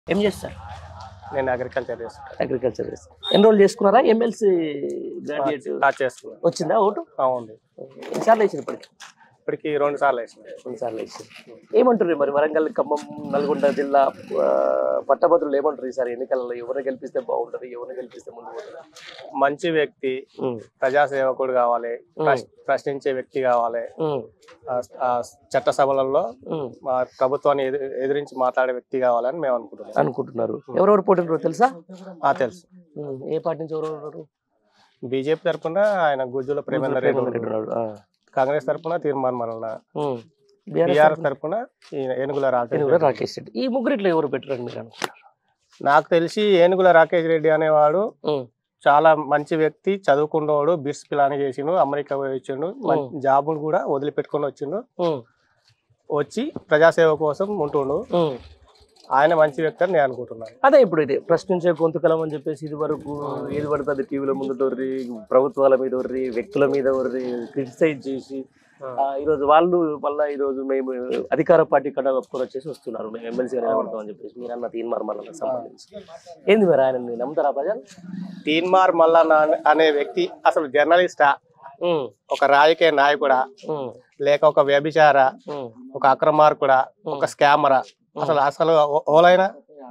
ఏం చేస్తారు నేను అగ్రికల్చర్ చేస్తుంటాను అగ్రికల్చర్ చేస్తారు ఎన్రోల్ చేసుకున్నారా ఎమ్మెల్సీ గ్రాడ్యుయేట్ స్టార్ట్ చేస్తున్నాను వచ్చిందా ఓటు అవును ఎన్నిసార్లు వేసారు ఇప్పటికి ఇప్పటికి రెండు సార్లు వేసిన కొన్నిసార్లు వేసారు ఏమంటారు మరి వరంగల్ ఖమ్మం నల్గొండ జిల్లా ఆ, పట్టభద్రులు ఏమంటారు ఈసారి ఎన్నికలలో ఎవరిని గెలిపిస్తే బాగుంటది ఎవరిని గెలిపిస్తే ముందు పోతుంది మంచి వ్యక్తి ప్రజాసేవకుడు కావాలి ప్రశ్- ప్రశ్నించే వ్యక్తి కావాలి ఆ- ఆ చట్టసభలలో మా ప్రభుత్వాన్ని ఎదు- ఎదిరించి మాట్లాడే వ్యక్తి కావాలని మేము అనుకుంటున్నాం అనుకుంటున్నారు ఎవరెవరు పోటీలు తెలుసా ఆ తెలుసు ఉమ్, ఏ పార్టీ నుంచి ఎవరెవరు ఉన్నారు? బీజేపీ తరపున ఆయన గుజ్జుల ప్రేమేందర్ రెడ్డి ప్రేమేందర్ రెడ్డి ఉన్నాడు. ఉన్నాడు. ఆ. కాంగ్రెస్ తరపున తీర్మాన్ మరణ ఉమ్. బీఆర్ఎస్ టీఆర్ఎస్ తరపున ఈయన ఏనుగుల రాకేష్ ఈయన కూడా రెడ్డి. రాకేష్ రెడ్డి ఈ ముగ్గురిట్లో ఎవరు బెటర్ అని మీరు అనుకుంటారు నాకు తెలిసి ఏనుగుల రాకేష్ రెడ్డి అనేవాడు ఉమ్, చాలా మంచి వ్యక్తి చదువుకున్నవాడు బిట్స్ ప్లాన్ చేసిండు అమెరికా పోయి వచ్చిండు మంచి జాబులు కూడా వదిలిపెట్టుకొని వచ్చిండు ఉమ్, వచ్చి ప్రజాసేవ కోసం ఉంటుండు ఉమ్. ఆయన మంచి వ్యక్తి అని నేను అనుకుంటున్నాను అదే ఇప్పుడు ఇది ప్రశ్నించే గొంతుకలం అని చెప్పేసి ఇది వరకు ఏది పడుతుంది టీవీల ముందు దొర్రి ప్రభుత్వాల మీద వర్రి వ్యక్తుల మీద వర్రి క్రిటిసైజ్ చేసి ఆ, ఈరోజు వాళ్ళు మళ్ళీ ఈరోజు మేము అధికార పార్టీ కడ ఒప్పుకొని వచ్చేసి వస్తున్నారు మేము ఎమ్మెల్సీగా నిలబడతాం అని చెప్పేసి మీరు అన్న తీన్మార్ మళ్ళీ సంబంధించి ఏంది మరి ఆయన నమ్ముతారా ప్రజలు తీన్మార్ మల్లన్న అనే- అనే వ్యక్తి అసలు జర్నలిస్టా ఉమ్, ఒక రాజకీయ నాయకుడా ఉమ్, లేక ఒక వ్యభిచార ఉమ్, ఒక అక్రమార్కుడా ఒక స్కామరా అసలు అసలు ఓ- ఓలైనా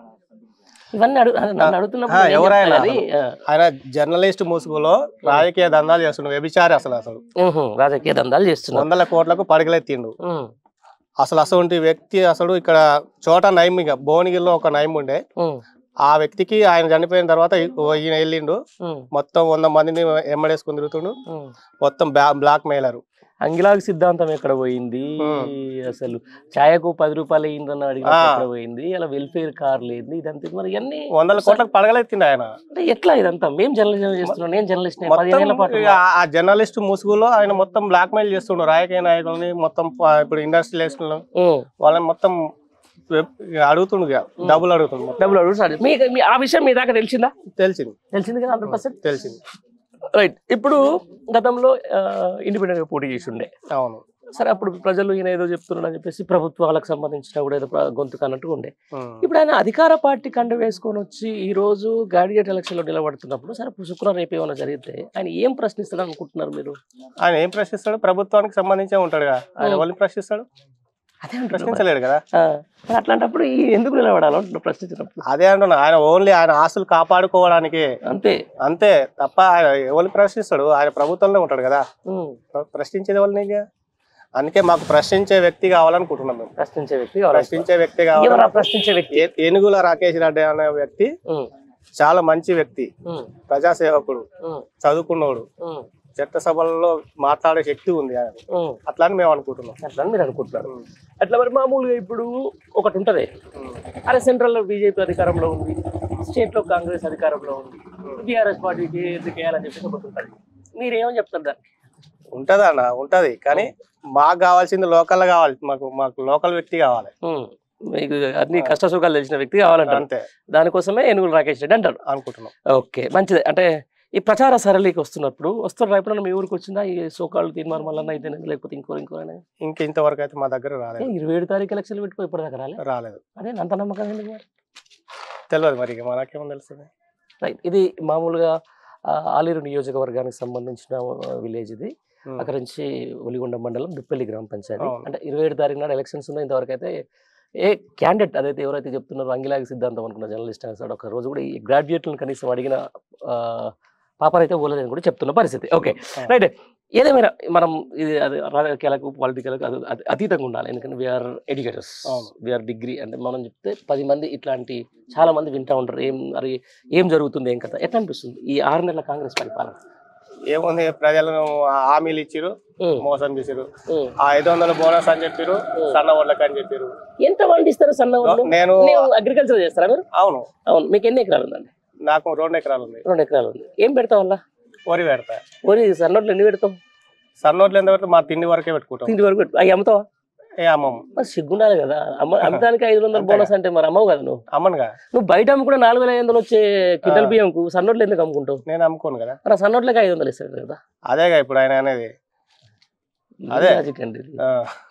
ఇవన్నీ అడుగు నన్ను అడుగుతున్నప్పుడు ఆ, నేను ఎవరైనా చెప్తా కానీ, ఆ, ఆయన జర్నలిస్ట్ ముసుగులో రాజకీయ దందాలు చేస్తుండు వ్యభిచారి అసలు అసలు ఉహు, రాజకీయ దందాలు చేస్తున్నారు వందల కోట్లకు పడగలెత్తిండు ఉమ్, అసలు అసలు వ్యక్తి అసలు ఇక్కడ చోట నయం ఇక భువనగిరిలో ఒక నయం ఉండే ఉమ్, ఆ వ్యక్తికి ఆయన చనిపోయిన తర్వాత ఈ- ఈయన వెళ్ళిండు ఉమ్, మొత్తం వంద మందిని ఎమ్మడేసుకుని తిరుగుతుండు ఉమ్. మొత్తం బ్లా- బ్లాక్ మెయిలర్ అంగిలాగ్ సిద్ధాంతం ఎక్కడ పోయింది ఉమ్. అసలు ఛాయకు పది రూపాయలు అయ్యిందని అడిగిన ఆ. ఎక్కడ పోయింది ఇలా వెల్ఫేర్ కార్ లేదు ఇదంతా మరి ఇవన్నీ వందల కోట్లకు పడగలెత్తిండు ఆయన అంటే ఎట్లా ఇదంతా మేము జర్నలిజం చేస్తున్నాం నేను జర్నలిస్ట్ పదిహేనేళ్ల పాటు మొత్తం ఆ- ఆ జర్నలిస్ట్ ముసుగులో ఆయన మొత్తం బ్లాక్ మెయిల్ చేస్తుండు రాజకీయ నాయకులని మొత్తం ప- ఇప్పుడు ఇండస్ట్రియలిస్టులను ఉమ్. వాళ్ళని మొత్తం వెబ్- ఇక అడుగుతుండు ఇక డబ్బులు అడుగుతుండు మొత్తం. డబ్బులు అడుగు సార్ మీ మీ- ఆ విషయం మీ దాకా తెలిసిందా తెలిసింది తెలిసింది కదా హండ్రెడ్ పర్సెంట్ తెలిసింది రైట్ ఇప్పుడు గతంలో ఇండిపెండెంట్ గా పోటీ చేసి ఉండే అవును సరే అప్పుడు ప్రజలు ఈయన ఏదో చెప్తున్నాడు అని చెప్పేసి ప్రభుత్వాలకు సంబంధించిన కూడా ఏదో ప్ర- గొంతుకు అన్నట్టుగా ఉండే ఉమ్. ఇప్పుడు ఆయన అధికార పార్టీ కండ వేసుకొని వచ్చి ఈ రోజు గ్రాడ్యుయేట్ ఎలక్షన్ లో నిలబడుతున్నప్పుడు సరే ఇప్పుడు శుక్రవారం రేపు ఏమైనా జరిగితే ఆయన ఏం ప్రశ్నిస్తాడు అనుకుంటున్నారు మీరు ఆయన ఏం ప్రశ్నిస్తాడు ప్రభుత్వానికి సంబంధించే ఉంటాడుగా ఆయన ఎవరిని ప్రశ్నిస్తాడు అదే అంటున్నారు మరి. ప్రశ్నించలేడు కదా ఆ, మరి అట్లాంటప్పుడు ఈ ఎందుకు నిలబడాలి అంటున్నారు ప్రశ్నించినప్పుడు అదే అంటున్నా ఆయన ఓన్లీ ఆయన ఆస్తులు కాపాడుకోవడానికి అంతే అంతే తప్ప ఆయన ఎవరిని ప్రశ్నిస్తాడు ఆయన ప్రభుత్వంలో ఉంటాడు కదా ఉమ్, ప్ర- ప్రశ్నించేది ఎవరిని ఇక? అందుకే మాకు ప్రశ్నించే వ్యక్తి కావాలనుకుంటున్నాం మేము ప్రశ్నించే వ్యక్తి కావాలి ప్రశ్నించే వ్యక్తి ఎవరు ఆ కావాలి ప్రశ్నించే వ్యక్తి ఏ- ఏనుగుల రాకేష్ రెడ్డి అనే వ్యక్తి ఉమ్, చాలా మంచి వ్యక్తి ఉమ్, ప్రజాసేవకుడు ఉమ్, చదువుకున్నోడు ఉమ్, చట్టసభలలో మాట్లాడే శక్తి ఉంది ఆయన ఉమ్. అట్లా అని మేము అనుకుంటున్నాం అట్లా అని మీరు అనుకుంటున్నారు అట్లా మరి మామూలుగా ఇప్పుడు ఒకటి ఉంటది అరే సెంట్రల్ లో బీజేపీ అధికారంలో ఉంది స్టేట్ లో కాంగ్రెస్ అధికారంలో ఉంది బీఆర్ఎస్ పార్టీకి ఎందుకు వేయాలని చెప్పేసి ఒకటి ఉంటుంది మీరేమని చెప్తారు దాన్ని ఉంటది అన్న ఉంటది కానీ మాకు కావాల్సింది లోకల్ కావాలి మాకు మాకు లోకల్ వ్యక్తి కావాలి ఉమ్, మీకు అన్ని కష్ట సుఖాలు తెలిసిన వ్యక్తి కావాలంటారు అంతే దానికోసమే ఏనుగులు రాకేష్ రెడ్డి అంటారు అనుకుంటున్నాం ఓకే మంచిది అంటే ఈ ప్రచార సరళికి వస్తున్నప్పుడు వస్తున్న ఎప్పుడన్నా మీ ఊరికి వచ్చిందా ఈ సోకాళ్ళు తీర్మానం వల్ల అయితే లేకపోతే ఇంకో ఇంకో ఇంక ఇంతవరకు అయితే మా దగ్గర రాలేదు ఇరవై ఏడు తారీఖు ఎలక్షన్లు పెట్టుకో ఇప్పటిదాకా రాలే రాలేదు అదే అంత నమ్మకం ఎందుకు మరి తెలియదు మరి ఇక మనకేమో తెలుస్తుంది రైట్ ఇది మామూలుగా ఆ, ఆలేరు నియోజకవర్గానికి సంబంధించిన విలేజ్ ఇది ఉమ్. అక్కడ నుంచి ఒలిగొండ మండలం దుప్పెల్లి గ్రామ పంచాయతీ అవును. అంటే ఇరవై ఏడు తారీఖు నాడు ఎలక్షన్స్ ఉన్నాయి ఇంతవరకు అయితే ఏ క్యాండిడేట్ అదైతే ఎవరైతే చెప్తున్నారో అంగిలాగి సిద్ధాంతం అనుకున్న జర్నలిస్ట్ అనేసి ఒక రోజు కూడా ఈ గ్రాడ్యుయేట్లను కనీసం అడిగిన ఆ, పాపనైతే పోలేదని కూడా చెప్తున్న పరిస్థితి ఓకే ఆ. రైట్ ఏదేమైనా మనం ఇది అది రాజకీయాలకు పొలిటికల్కు అది అది అతీతంగా ఉండాలి ఎందుకంటే వీఆర్ ఎడ్యుకేటర్స్ అవును. వీఆర్ డిగ్రీ అంటే మనం చెప్తే పది మంది ఇట్లాంటి చాలా మంది వింటా ఉంటారు ఏం మరి ఏం జరుగుతుంది ఏం కథ ఎట్లా అనిపిస్తుంది ఈ ఆరు నెలల కాంగ్రెస్ పరిపాలన ఏముంది ప్రజలను హామీలు ఇచ్చిరు ఉమ్, మోసం చేసిరు ఉమ్. ఆ ఐదు వందల బోనస్ అని చెప్పిరు సన్న వాళ్ళకి అని చెప్పిరు ఎంత పండిస్తారు సన్న వాళ్ళు నేను అగ్రికల్చర్ చేస్తారా మీరు అవును అవును మీకు ఎన్ని ఎకరాలు ఉందండి నాకు రెండు ఎకరాలు ఉంది రెండు ఎకరాలు ఉంది ఏం పెడతావు వల్ల వరి పెడతా వరి సన్నోట్లు ఎన్ని పెడతావు సన్నోట్లు ఎంత పెడితే మా తిండి వరకే పెట్టుకుంటాం తిండి వరకు పెట్టు అవి అమ్ముతావా ఏ అమ్మమ్మ మరి సిగ్గుండాలి కదా అమ్మ అమ్మటానికి ఐదు వందల బోనస్ అంటే మరి అమ్మవు కదా నువ్వు అమ్మనుగా నువ్వు బయట అమ్ముకుంటే నాలుగు వేల ఐదు వందలు వచ్చే కింటల్ బియ్యంకు సన్నోట్లు ఎందుకు అమ్ముకుంటావు నేను అమ్ముకోను కదా మరి ఆ సన్నోట్లకి ఐదు వందలు ఇస్తారు కదా అదేగా ఇప్పుడు ఆయన అనేది అదే. లాజిక్ అండి ఇది. ఆ,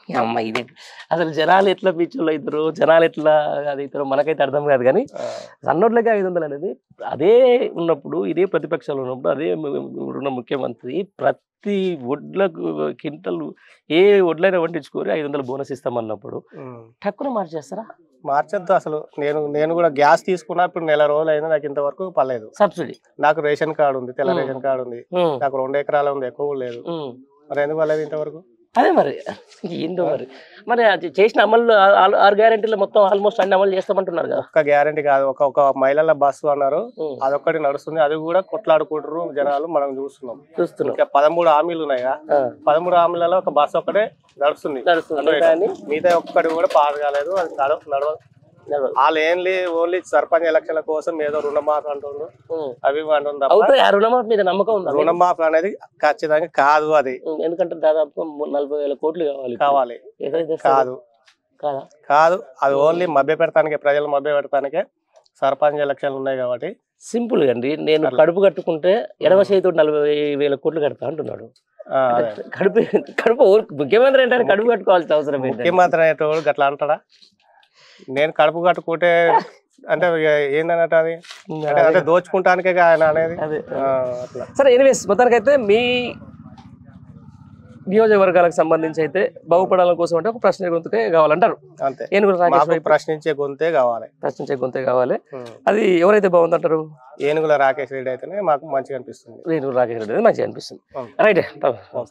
అమ్మ ఇది అసలు జనాలు ఎట్లా పిచ్చోళ్ళు అవుతారు జనాలు ఎట్లా అది అవుతారో మనకైతే అర్థం కాదు కానీ ఆ, సన్నోట్లకి ఐదు వందలు అనేది అదే ఉన్నప్పుడు ఇదే ప్రతిపక్షాలు ఉన్నప్పుడు అదే ము- ఉన్న ముఖ్యమంత్రి ప్రతి వడ్లకు కింటలు ఏ వడ్లైనా వండించుకొని ఐదు వందలు బోనస్ ఇస్తామన్నప్పుడు ఉమ్. టక్కున మార్చేస్తారా మార్చొద్దు అసలు నేను నేను కూడా గ్యాస్ తీసుకున్నా ఇప్పుడు నెల రోజులు అయినా నాకు ఇంతవరకు పర్లేదు సబ్సిడీ నాకు రేషన్ కార్డు ఉంది తెల్ల ఉమ్. రేషన్ కార్డు ఉంది ఉమ్, నాకు రెండు ఎకరాలు ఉంది ఎక్కువ కూడా లేదు ఉమ్. మరి ఎందుకు పర్లేదు ఇంతవరకు అదే మరి ఏంటో మరి మరి అది చేసిన అమలు ఆ- ఆ- ఆరు గ్యారెంటీలు మొత్తం ఆల్మోస్ట్ అన్ని అమలు చేస్తామంటున్నారు కదా ఒక్క గ్యారంటీ కాదు ఒక ఒక మహిళల బస్సు అన్నారు ఉమ్, అదొక్కటి నడుస్తుంది అది కూడా కొట్లాడుకుంటారు జనాలు మనం చూస్తున్నాం చూస్తున్నాం ఇంకా పదమూడు హామీలు ఉన్నాయి కదా ఆ, పదమూడు హామీలలో ఒక బస్సు ఒక్కటే నడుస్తుంది నడుస్తుంది కానీ మిగతా ఒక్కటి కూడా పాస్ కాలేదు అది నడవ నడవ నడవదు. వాళ్ళు ఏంలీ ఓన్లీ సర్పంచ్ ఎలక్షన్ల కోసం ఏదో రుణమాఫీ అంటుండ్రు ఉమ్. అవి ఇవి అంటుండ్రు తప్ప అవుతాయి ఆ రుణమాఫీ మీద నమ్మకం ఉందా మీకు? రుణమాఫీ అనేది ఖచ్చితంగా కాదు అది ఉమ్, ఎందుకంటే దాదాపు ము- నలభై వేల కోట్లు కావాలి కావాలి ఏదైతే సరే. కాదు కాదా కాదు అది ఓన్లీ మభ్య పెడతానికే ప్రజలు మభ్య పెడతానికే సర్పంచ్ ఎలక్షన్లు ఉన్నాయి కాబట్టి సింపుల్ అండి నేను కడుపు కట్టుకుంటే ఎడమ చేతితో నలభై వేల కోట్లు కడతా అంటున్నాడు ఆ, అదే. కడుపు కడుపు ఊరు- ముఖ్యమంత్రి అంటే కడుపు కట్టుకోవాల్సిన అవసరం ఏంటి ముఖ్యమంత్రి అనేటోడు గట్లా అంటాడా నేను కడుపు కట్టుకుంటే అంటే ఇక ఏందన్నట్టు అది అంటే అంటే దోచుకుంటానికే ఆయన అనేది అదే ఆ, అట్లా సరే ఎనీవేస్ మొత్తానికైతే మీ నియోజకవర్గాలకు సంబంధించి అయితే బాగుపడాల కోసం అంటే ఒక ప్రశ్న గొంతుకే కావాలంటారు అంతే ఏనుగుల రాకేష్ మాకు వైపు ప్రశ్నించే గొంతే కావాలి ప్రశ్నించే గొంతే కావాలి ఉం. అది ఎవరైతే బాగుందంటారు ఏనుగుల రాకేష్ రెడ్డి అయితేనే మాకు మంచిగా అనిపిస్తుంది ఏనుగుల రాకేష్ రెడ్డి అనేది మంచిగా అనిపిస్తుంది అవును. రైట్